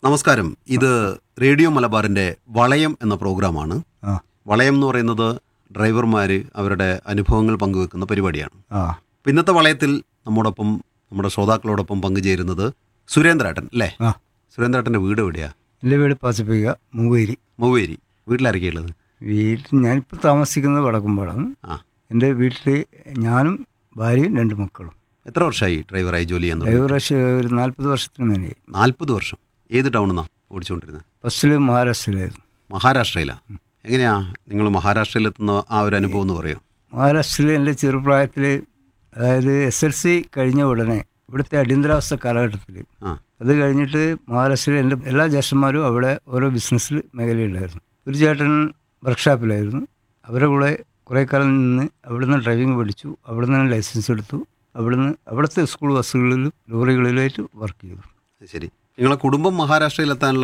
നമസ്കാരം ഇത് റേഡിയോ മലബാറിന്റെ വളയം എന്ന പ്രോഗ്രാമാണ് ആ വളയം എന്ന് പറയുന്നത് ഡ്രൈവർമാർ അവരുടെ അനുഭവങ്ങൾ പങ്കുവെക്കുന്ന പരിപാടിയാണ് ആ അപ്പോൾ ഇന്നത്തെ വളയത്തിൽ നമ്മോടൊപ്പം നമ്മുടെ ശ്രോതാക്കളോടൊപ്പം പങ്കുചേരുന്നത് സുരേന്ദ്രേട്ടൻ അല്ലേ ആ സുരേന്ദ്രേട്ടൻ്റെ വീട് എവിടെയാ എൻ്റെ വീട് പച്ചപ്പിക മൂവേരി മൂവേരി വീട്ടിലാരൊക്കെയുള്ളത് വീട്ടിൽ ഞാനിപ്പോൾ താമസിക്കുന്നത് വടക്കുംപാടാണ് ആ എൻ്റെ വീട്ടിൽ ഞാനും ഭാര്യയും രണ്ട് മക്കളും എത്ര വർഷമായി ഡ്രൈവറായി ജോലി ചെയ്യാൻ തുടങ്ങി ഡ്രൈവർ വർഷം ഒരു നാൽപ്പത് വർഷത്തിന് മേലെയായി നാൽപ്പത് വർഷം ഏത് ടൗണിന്നാണ് ഓടിച്ചുകൊണ്ടിരുന്നത് ഫസ്റ്റിൽ മഹാരാഷ്ട്രയിലായിരുന്നു മഹാരാഷ്ട്രയിലാണ് എങ്ങനെയാ നിങ്ങൾ മഹാരാഷ്ട്രയിലെത്തുന്ന ആ ഒരു അനുഭവം എന്ന് പറയും മഹാരാഷ്ട്രയിൽ എൻ്റെ ചെറുപ്രായത്തിൽ അതായത് എസ് എൽ സി കഴിഞ്ഞ ഉടനെ ഇവിടുത്തെ അടിയന്തരാവസ്ഥ കാലഘട്ടത്തിൽ ആ അത് കഴിഞ്ഞിട്ട് മഹാരാഷ്ട്രയിൽ എൻ്റെ എല്ലാ ജ്യേഷ്ഠന്മാരും അവിടെ ഓരോ ബിസിനസ്സിൽ മേഖലയിലായിരുന്നു ഒരു ചേട്ടൻ വർക്ക്ഷോപ്പിലായിരുന്നു അവരുടെ കൂടെ കുറേ കാലം നിന്ന് അവിടുന്ന് ഡ്രൈവിംഗ് പഠിച്ചു അവിടുന്ന് തന്നെ ലൈസൻസ് എടുത്തു അവിടുന്ന് അവിടുത്തെ സ്കൂൾ ബസ്സുകളിലും ലോറികളിലുമായിട്ട് വർക്ക് ചെയ്തു ശരി നിങ്ങളെ കുടുംബം മഹാരാഷ്ട്രയിലെത്താനുള്ള